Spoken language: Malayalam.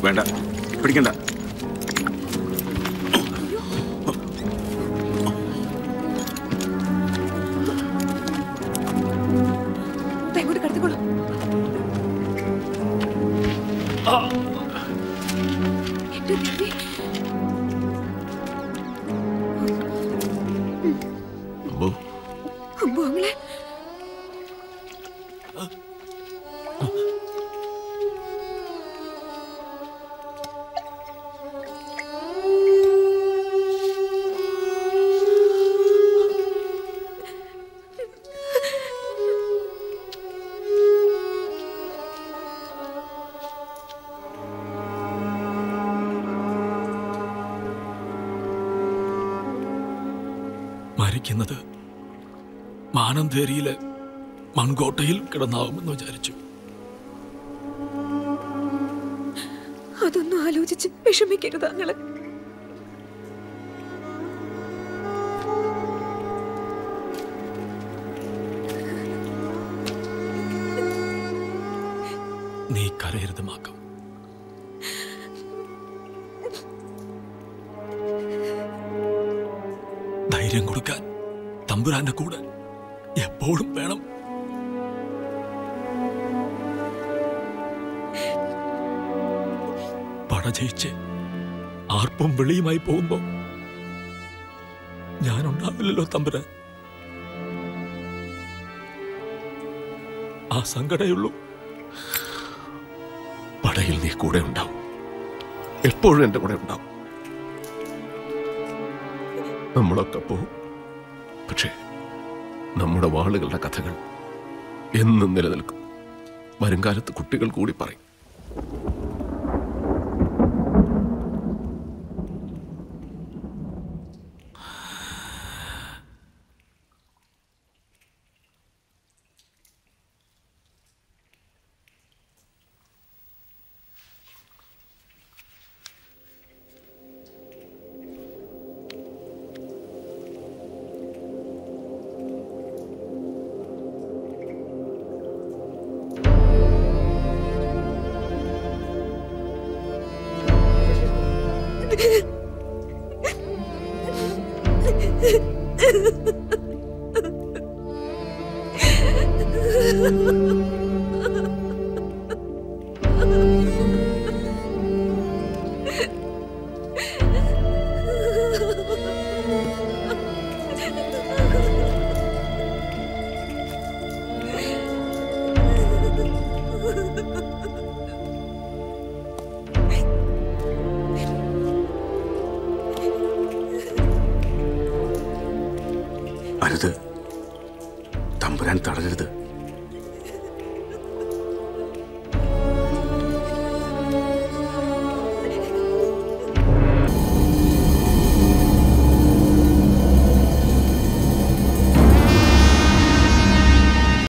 വേണ്ട പിടിക്കണ്ട ദേ, ഇങ്ങോട്ട് കിടത്തിക്കോളൂ എന്റെ ദേവി അമ്പോ അമ്പോ അങ്ങളെ മരിക്കുന്നത് മാനന്തേരിയിലെ മൺകോട്ടയിൽ കിടന്നാവുമെന്ന് വിചാരിച്ചു അതൊന്നും ആലോചിച്ച് വിഷമിക്കരുത് അങ്ങള് നീ കരയരുത് മാക്കം ധൈര്യം കൊടുക്കാൻ തമ്പുരാന്റെ കൂടെ എപ്പോഴും വേണം പട ജയിച്ച് ആർപ്പും വെളിയുമായി പോകുമ്പോ ഞാനുണ്ടാവില്ലല്ലോ തമ്പുരാൻ ആ സങ്കടയുള്ളൂ പടയിൽ നീ കൂടെ ഉണ്ടാവും എപ്പോഴും എൻ്റെ കൂടെ ഉണ്ടാവും നമ്മളൊക്കെ പോവും പക്ഷേ നമ്മുടെ വാളുകളുടെ കഥകൾ എന്നും നിലനിൽക്കും വരുംകാലത്ത് കുട്ടികൾ കൂടി പറയും അരുത് തമ്പുരാൻ തളരരുത്